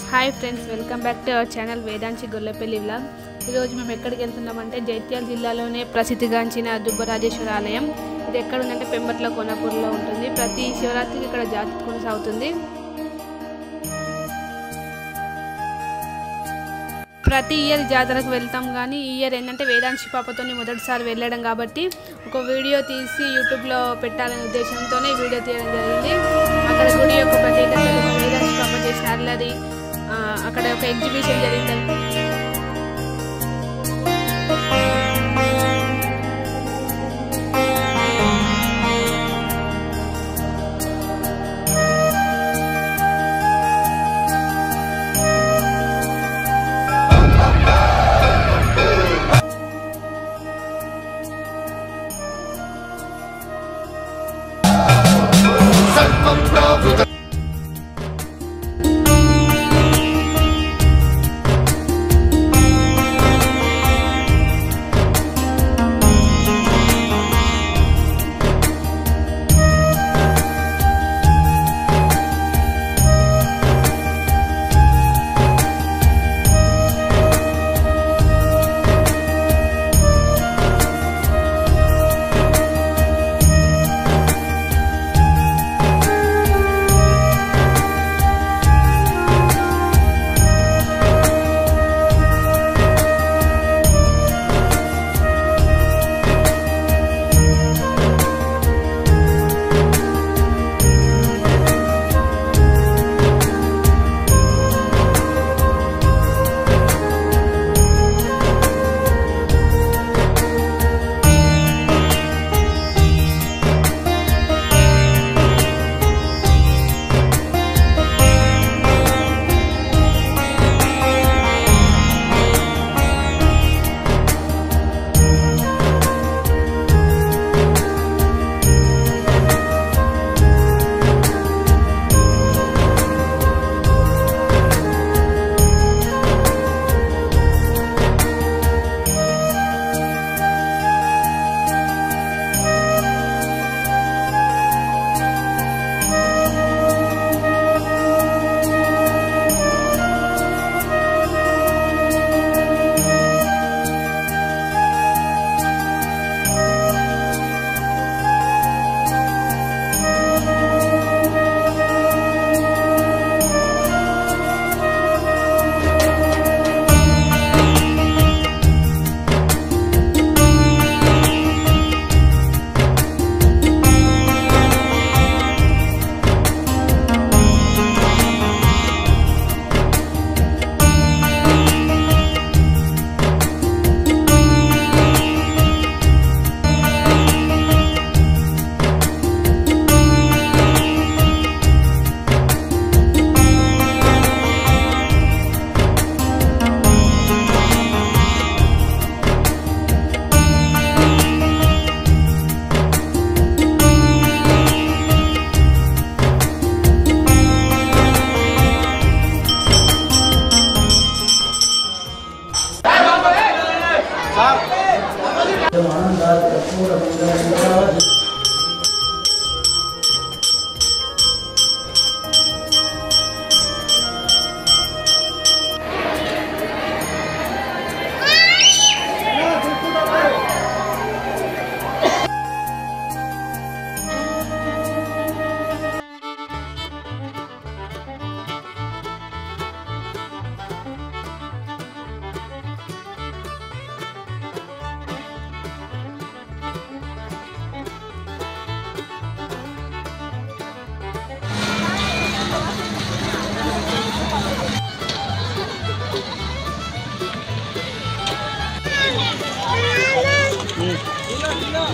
hi friends welcome back to our channel Vedanchi Gollapalli vlog ఈరోజు మేము ఎక్కడికి వెళ్తున్నామంటే జైత్యాల జిల్లాలోనే ప్రసిద్ధిగాంచిన దుబ్బరాజేశ్వర ఆలయం ఇది ఎక్కడ ఉందంటే పెంబట్ల కోనపూర్లో ఉంటుంది ప్రతి శివరాత్రికి ఇక్కడ జాతర కొనసాగుతుంది ప్రతి ఇయర్ జాతరకు వెళ్తాం కానీ ఈ ఇయర్ ఏంటంటే వేదాంశి పాపతో మొదటిసారి వెళ్ళడం కాబట్టి ఒక వీడియో తీసి యూట్యూబ్లో పెట్టాలనే ఉద్దేశంతోనే ఈ వీడియో తీయడం జరిగింది అక్కడ గుడి యొక్క ప్రత్యేకత వేదాంశి పాప చేసిన అల్లది ఆ, అక్కడ ఒక ఎగ్జిబిషన్ జరిగింది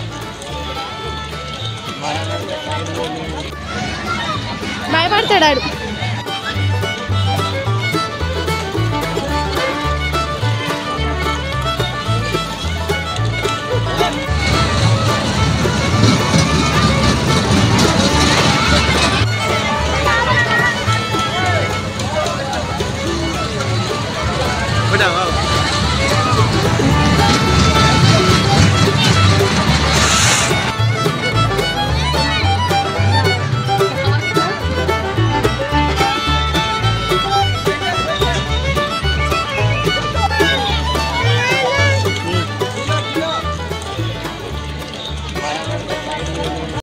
భయపడతాడు